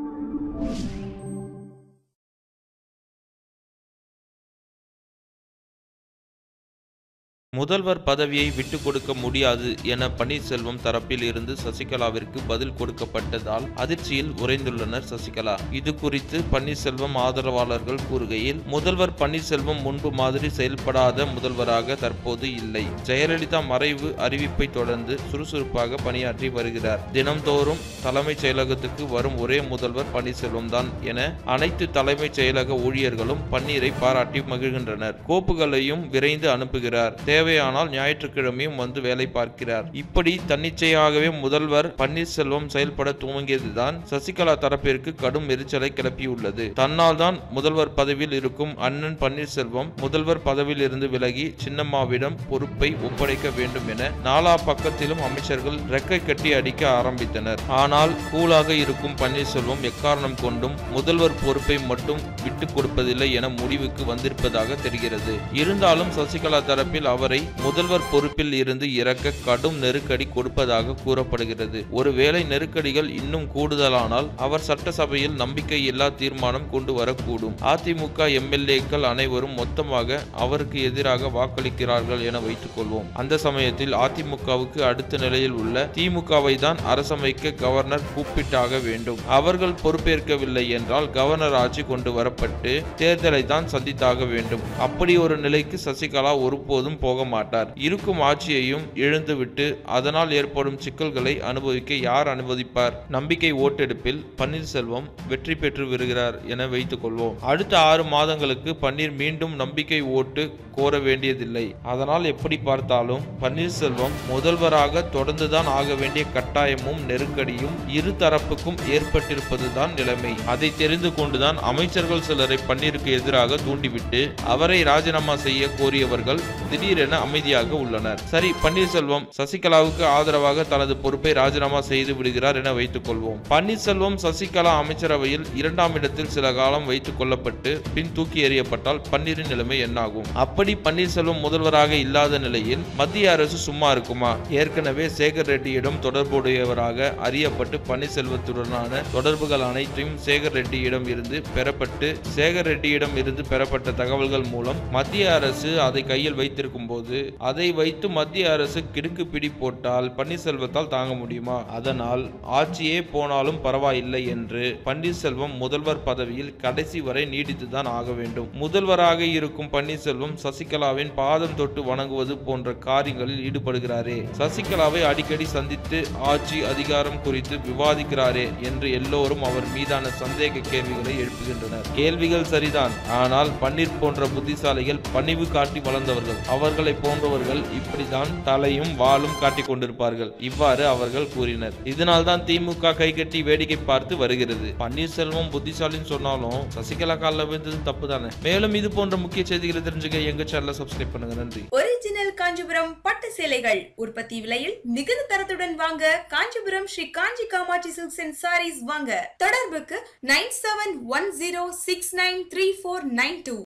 முதல்வர் பதவியை விட்டுக் கொடுக்க முடியாது என பன்னீர்செல்வம் தரப்பில் இருந்து சசிகலாவிற்கு பதில் கொடுக்கப்பட்டதால் அதிர்ச்சியில் உறைந்துள்ளனர் சசிகலா இது குறித்து பன்னீர்செல்வம் ஆதரவாளர்கள் கூறுகையில் முதல்வர் பன்னீர்செல்வம் முன்பு மாதிரி செயல்படாத முதல்வராக தற்போது இல்லை ஜெயலலிதா மறைவு அறிவிப்பை தொடர்ந்து சுறுசுறுப்பாக பணியாற்றி வருகிறார் தினம்தோறும் தலைமைச் செயலகத்துக்கு வரும் ஒரே முதல்வர் பன்னீர்செல்வம் தான் என அனைத்து தலைமைச் செயலக ஊழியர்களும் பன்னீரை பாராட்டி மகிழ்கின்றனர் கோப்புகளையும் விரைந்து அனுப்புகிறார் தேவையானால் ஞாயிற்றுக்கிழமையும் வந்து வேலை பார்க்கிறார் இப்படி தன்னிச்சையாகவே முதல்வர் பன்னீர்செல்வம் செயல்பட துவங்கியதுதான் சசிகலா தரப்பிற்கு கடும் எரிச்சலை கிளப்பியுள்ளது தன்னால் தான் முதல்வர் பதவியில் இருக்கும் அண்ணன் பன்னீர்செல்வம் முதல்வர் பதவியில் இருந்து விலகி சின்னம்மாவிடம் பொறுப்பை ஒப்படைக்க வேண்டும் என நாலா பக்கத்திலும் அமைச்சர்கள் ரெக்கை கட்டி அடிக்க ஆரம்பித்தனர் ஆனால் கூலாக இருக்கும் பன்னீர்செல்வம் எக்காரணம் கொண்டும் முதல்வர் பொறுப்பை மட்டும் விட்டுக் கொடுப்பதில்லை என முடிவுக்கு வந்திருப்பதாக தெரிகிறது இருந்தாலும் சசிகலா தரப்பில் அவரை முதல்வர் பொறுப்பில் இருந்து இறக்க கடும் நெருக்கடி கொடுப்பதாக கூறப்படுகிறது ஒருவேளை நெருக்கடிகள் இன்னும் கூடுதலானால் அவர் சட்டசபையில் நம்பிக்கையில்லா தீர்மானம் கொண்டு வரக்கூடும் அதிமுக எம்எல்ஏக்கள் அனைவரும் மொத்தமாக அவருக்கு எதிராக வாக்களிக்கிறார்கள் என வைத்துக் கொள்வோம் அந்த சமயத்தில் அதிமுகவுக்கு அடுத்த நிலையில் உள்ள திமுகவை தான் அரசமைக்க கவர்னர் கூப்பிட்டாக வேண்டும் அவர்கள் பொறுப்பேற்கவில்லை என்றால் கவர்னர் ஆட்சி கொண்டு வரப்பட்டு தேர்தலை தான் சந்தித்தாக வேண்டும் அப்படி ஒரு நிலைக்கு சசிகலா ஒருபோதும் போக மாட்டார் இருக்கும் ஆட்சியையும் இழந்துவிட்டு அதனால் ஏற்படும் சிக்கல்களை அனுபவிக்க யார் அனுமதிப்பார் நம்பிக்கை ஓட்டெடுப்பில் பன்னீர்செல்வம் வெற்றி பெற்று வருகிறார் என வைத்துக் கொள்வோம் அடுத்த ஆறு மாதங்களுக்கு பன்னீர் மீண்டும் நம்பிக்கை ஓட்டு கோர வேண்டியதில்லை அதனால் எப்படி பார்த்தாலும் பன்னீர்செல்வம் முதல்வராக தொடர்ந்துதான் ஆக வேண்டிய கட்டாயமும் நெருக்கடியும் இரு தரப்புக்கும் ஏற்பட்டிருப்பதுதான் நிலைமை அதை தெரிந்து கொண்டுதான் அமைச்சர்கள் சிலரை பன்னீருக்கு எதிராக தூண்டிவிட்டு அவரை ராஜினாமா செய்ய கோரியவர்கள் திடீரென அமைதியாக உள்ளனர் சரி பன்னீர்செல்வம் சசிகலாவுக்கு ஆதரவாக தனது பொறுப்பை ராஜினாமா செய்து விடுகிறார் என வைத்துக் கொள்வோம் பன்னீர்செல்வம் சசிகலா அமைச்சரவையில் இரண்டாம் இடத்தில் சில காலம் வைத்துக் கொள்ளப்பட்டு பின் தூக்கி எறியப்பட்டால் பன்னீரின் நிலைமை என்னாகும் அப்படி பன்னீர்செல்வம் முதல்வராக இல்லாத நிலையில் மத்திய அரசு சும்மா இருக்குமா ஏற்கனவே சேகர் ரெட்டியிடம் தொடர்புடையவராக அறியப்பட்டு பன்னீர்செல்வத்துடனான தொடர்புகள் அனைத்தையும் சேகர் ரெட்டியிடம் இருந்து பெறப்பட்டு சேகர் ரெட்டியிடம் இருந்து பெறப்பட்ட தகவல்கள் மூலம் மத்திய அரசு அதை கையில் வைத்திருக்கும் போது அதை வைத்து மத்திய அரசு கிடுக்கு பிடி போட்டால் பன்னீர்செல்வத்தால் தாங்க முடியுமா அதனால் ஆட்சியே போனாலும் பரவாயில்லை என்று பன்னீர்செல்வம் முதல்வர் பதவியில் கடைசி வரை நீடித்துதான் ஆக வேண்டும் முதல்வராக இருக்கும் பன்னீர்செல்வம் சசிகலாவின் பாதம் தொட்டு வணங்குவது போன்ற காரியங்களில் ஈடுபடுகிறாரே சசிகலாவை அடிக்கடி சந்தித்து ஆட்சி அதிகாரம் குறித்து விவாதிக்கிறாரே என்று எல்லோரும் அவர் மீதான சந்தேக கேள்விகளை எழுப்புகின்றனர் கேள்விகள் சரிதான் ஆனால் பன்னீர் போன்ற புத்திசாலிகள் பணிவு காட்டி வளர்ந்தவர்கள் அவர்களை போன்றவர்கள் இப்படிதான் தலையும் வாளும் காட்டிக் கொண்டிருப்பார்கள் இவ்வாறு அவர்கள் கூறினர் இதனால் தான் திமுக கைகட்டி வேடிக்கை பார்த்து வருகிறது பன்னீர்செல்வம் புத்திசாலின்னு சொன்னாலும் சசிகலா காலில் விழுந்தது தப்பு தானே மேலும் இது போன்ற முக்கிய செய்திகளை தெரிஞ்சுக்க எங்க சேனலை சப்ஸ்கிரைப் பண்ணுங்க நன்றி ஒரிஜினல் காஞ்சிபுரம் பட்டு சேலைகள் உற்பத்தி விலையில் மிகுந்த தரத்துடன் வாங்க காஞ்சிபுரம் ஸ்ரீ காஞ்சி காமாட்சி சில்க்ஸ் அண்ட் சாரீஸ் வாங்க தொடர்புக்கு nine seven one zero six nine three four nine two